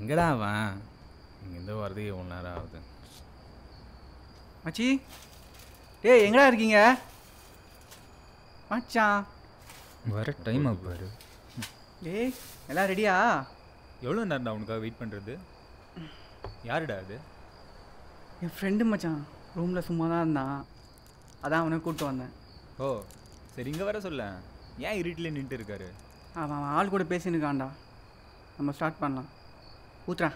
எங்கடா அவன் இங்கேருந்து வரதுக்கு எவ்வளோ நேரம் ஆகுது மச்சி டேய் எங்கடா இருக்கீங்க மச்சான் வர டைம் ஆகுப்பாரு டேய் எல்லாம் ரெடியா எவ்வளோ நேரம்டா உனக்காக வெயிட் பண்ணுறது யாருடா அது என் ஃப்ரெண்டு மச்சான் ரூமில் சும்மா தான் இருந்தான் அதான் அவனை கூப்பிட்டு வந்தேன் ஓ சரி இங்கே வர சொல்ல ஏன் இருட்டில் நின்றுட்டு இருக்காரு அவன் அவன் ஆள் கூட பேசின்னு இருக்கான்டா நம்ம ஸ்டார்ட் பண்ணலாம் ஊத்துறா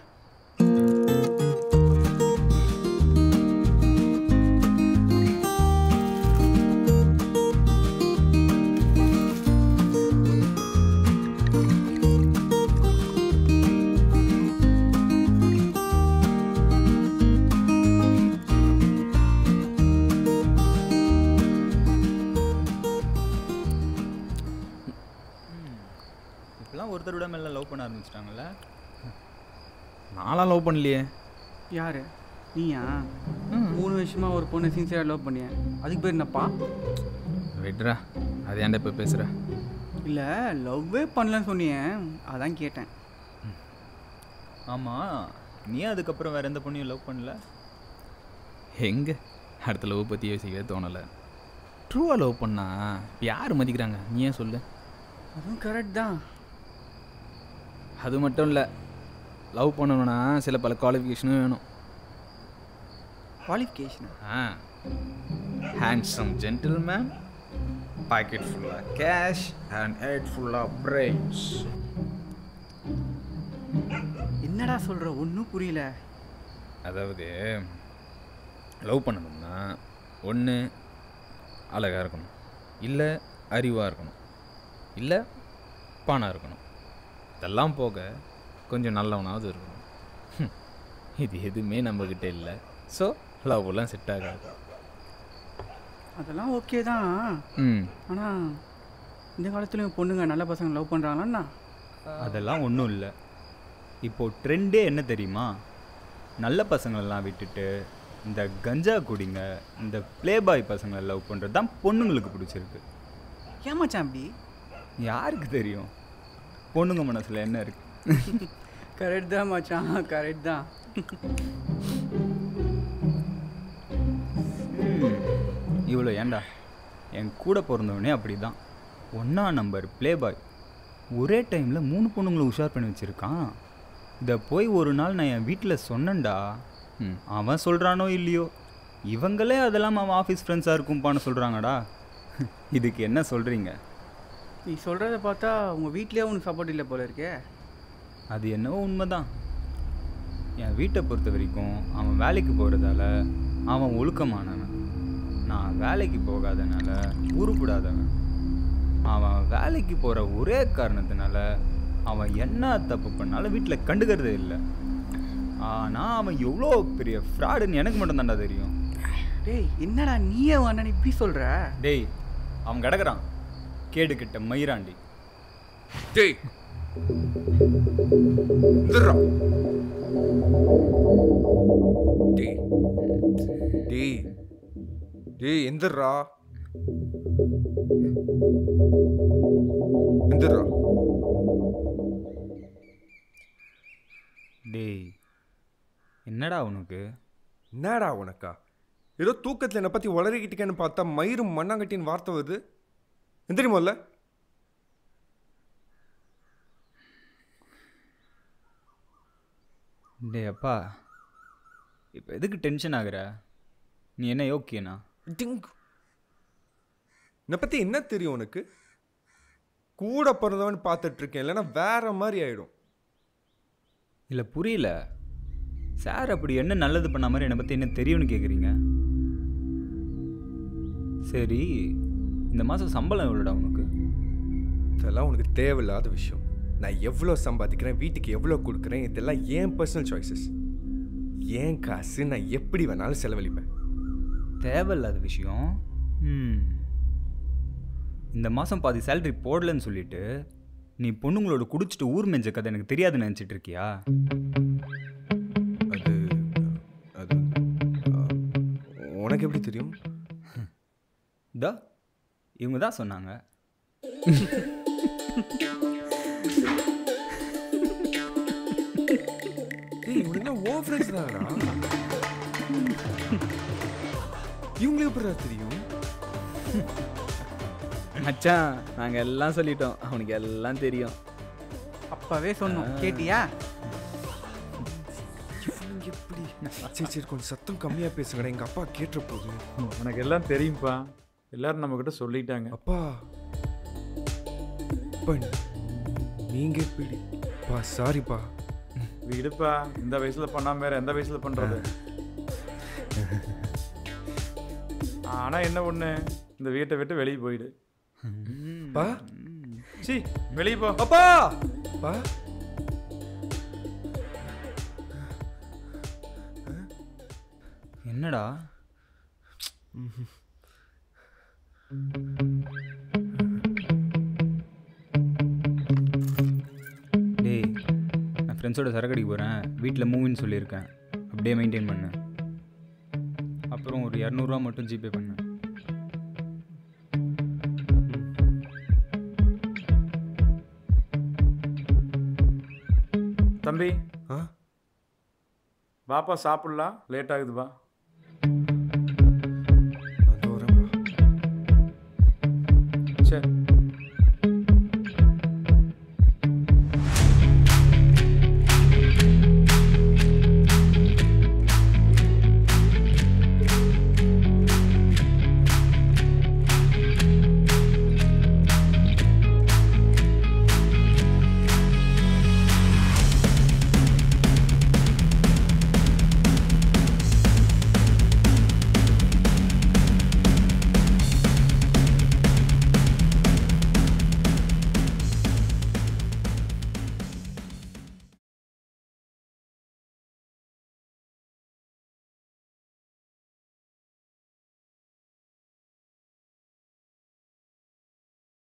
இப்போலாம் ஒருத்தர் விட மேலே லவ் பண்ண ஆரம்பிச்சிட்டாங்கல்ல நான்லாம் லவ் பண்ணலையே யாரு நீயா மூணு வருஷமா ஒரு பொண்ணு சின்சியராக லவ் பண்ணிய அதுக்கு பேர் என்னப்பா விட்றா அது ஏன்டா இப்போ பேசுகிற இல்லை லவ்வே பண்ணலன்னு சொன்னியே அதான் கேட்டேன் ஆமாம் நீ அதுக்கப்புறம் வேற எந்த பொண்ணையும் லவ் பண்ணல எங்கே அடுத்த லவ் பற்றி யோசிக்கவே தோணலை ட்ரூவாக லவ் பண்ணா இப்ப யார் மதிக்கிறாங்க நீ ஏன் சொல்லு அதுவும் கரெக்ட் தான் அது மட்டும் இல்லை லவ் பண்ணணும்னா சில பல குவாலிஃபிகேஷனும் வேணும் குவாலிஃபிகேஷன் ஆ ஹேண்ட்ஸம் ஜென்டில்மேன் பாக்கெட் ஃபுல்லாக கேஷ் அண்ட் ஹெட் ஃபுல்லாக பிரெயின்ஸ் என்னடா சொல்கிற ஒன்றும் புரியல அதாவது லவ் பண்ணணும்னா ஒன்று அழகாக இருக்கணும் இல்லை அறிவாக இருக்கணும் இல்லை பணம் இருக்கணும் இதெல்லாம் போக கொஞ்சம் நல்லவனாவது இருக்கணும் ஹம், இது எதுவுமே நம்மக்கிட்ட இல்லை ஸோ லவ்லாம் செட் ஆகாது அதெல்லாம் ஓகே தான் ம் ஆனால் இந்த காலத்துலேயும் பொண்ணுங்க நல்ல பசங்க லவ் பண்ணுறாங்களாண்ணா அதெல்லாம் ஒன்றும் இல்லை இப்போ ட்ரெண்டே என்ன தெரியுமா நல்ல பசங்களெல்லாம் விட்டுட்டு இந்த கஞ்சா குடிங்க இந்த ப்ளே பாய் பசங்களை லவ் பண்ணுறது தான் பொண்ணுங்களுக்கு பிடிச்சிருக்கு ஏமாச்சான் அப்படி யாருக்கு தெரியும் பொண்ணுங்க மனசில் என்ன இருக்கு கரெக்ட் தான் மச்சான் கரெக்ட் தான் இவ்வளோ ஏன்டா என் கூட பிறந்தவனே அப்படி தான் ஒன்றா நம்பர் ப்ளே பாய் ஒரே டைமில் மூணு பொண்ணுங்களை உஷார் பண்ணி வச்சுருக்கான் இதை போய் ஒரு நாள் நான் என் வீட்டில் சொன்னேன்டா ம் அவன் சொல்கிறானோ இல்லையோ இவங்களே அதெல்லாம் அவன் ஆஃபீஸ் ஃப்ரெண்ட்ஸாக இருக்கும்பான்னு சொல்கிறாங்கடா இதுக்கு என்ன சொல்கிறீங்க நீ சொல்கிறத பார்த்தா உங்கள் வீட்லேயே உனக்கு சப்போர்ட் இல்லை போல இருக்கே அது என்னவோ உண்மைதான் என் வீட்டை பொறுத்த வரைக்கும் அவன் வேலைக்கு போகிறதால அவன் ஒழுக்கமானவன் நான் வேலைக்கு போகாதனால உருப்படாதவன் அவன் வேலைக்கு போகிற ஒரே காரணத்தினால அவன் என்ன தப்பு பண்ணாலும் வீட்டில் கண்டுக்கிறதே இல்லை ஆனால் அவன் எவ்வளோ பெரிய ஃப்ராடுன்னு எனக்கு மட்டும்தான்டா தெரியும் டேய் என்னடா நீயே உன் அண்ணன் இப்படி சொல்கிற டேய் அவன் கிடக்குறான் கேடு கிட்ட மயிராண்டி டேய் இந்துடுறா. டேய் டேய் டேய் எந்திரா எந்திரா டேய் என்னடா உனக்கு என்னடா உனக்கா ஏதோ தூக்கத்தில் என்னை பற்றி உளறிக்கிட்டேன்னு பார்த்தா மயிரும் மண்ணாங்கட்டின்னு வார்த்தை வருது எந்திரி முதல்ல டேய் அப்பா இப்போ எதுக்கு டென்ஷன் ஆகுற நீ என்ன யோக்கியனா டிங் என்னை பற்றி என்ன தெரியும் உனக்கு கூட பிறந்தவன் பார்த்துட்டு இருக்கேன் இல்லைன்னா வேற மாதிரி ஆயிடும் இல்லை புரியல சார் அப்படி என்ன நல்லது பண்ண மாதிரி என்னை பற்றி என்ன தெரியும்னு கேட்குறீங்க சரி இந்த மாதம் சம்பளம் எவ்வளோடா உனக்கு இதெல்லாம் உனக்கு தேவையில்லாத விஷயம் நான் எவ்வளோ சம்பாதிக்கிறேன் வீட்டுக்கு எவ்வளோ கொடுக்குறேன் இதெல்லாம் ஏன் பர்சனல் சாய்ஸஸ் ஏன் காசு நான் எப்படி வேணாலும் செலவழிப்பேன் தேவையில்லாத விஷயம் ம் இந்த மாதம் பாதி சேலரி போடலன்னு சொல்லிட்டு நீ பொண்ணுங்களோட குடிச்சிட்டு ஊர் மெஞ்ச கதை எனக்கு தெரியாதுன்னு நினச்சிட்டு இருக்கியா அது அது ஆ, உனக்கு எப்படி தெரியும் இதோ இவங்க தான் சொன்னாங்க டேய் இவனுக்கு ஓ ஃப்ரெண்ட்ஸ் தானடா இவங்களுக்கு எப்படிடா தெரியும் மச்சான் நாங்கள் எல்லாம் சொல்லிட்டோம் அவனுக்கு எல்லாம் தெரியும் அப்பவே சொன்னோம் கேட்டியா இவனுங்க எப்படி சரி சரி கொஞ்சம் சத்தம் கம்மியா பேசுங்கடா எங்க அப்பா கேட்டுற போகுது உனக்கு எல்லாம் தெரியும்ப்பா எல்லாரும் நம்மக்கிட்ட சொல்லிட்டாங்க அப்பா அப்பா நீங்க எப்படி பா சாரிப்பா விடுப்பா இந்த வயசுல பண்ணாம வேற எந்த வயசுல பண்றது ஆனா என்ன ஒண்ணு இந்த வீட்டை விட்டு வெளியே போயிடு பா சி வெளியே போ அப்பா பா என்னடா டேய் நான் ஃப்ரெண்ட்ஸோட சரக்கு அடிக்க போகிறேன் வீட்டில் மூவின்னு சொல்லியிருக்கேன் அப்படியே மெயின்டைன் பண்ணு அப்புறம் ஒரு இரநூறுவா மட்டும் ஜிபே பண்ணு தம்பி ஆ பாப்பா சாப்பிடலாம் லேட் ஆகுதுப்பா அதோ வரேன்ப்பா சரி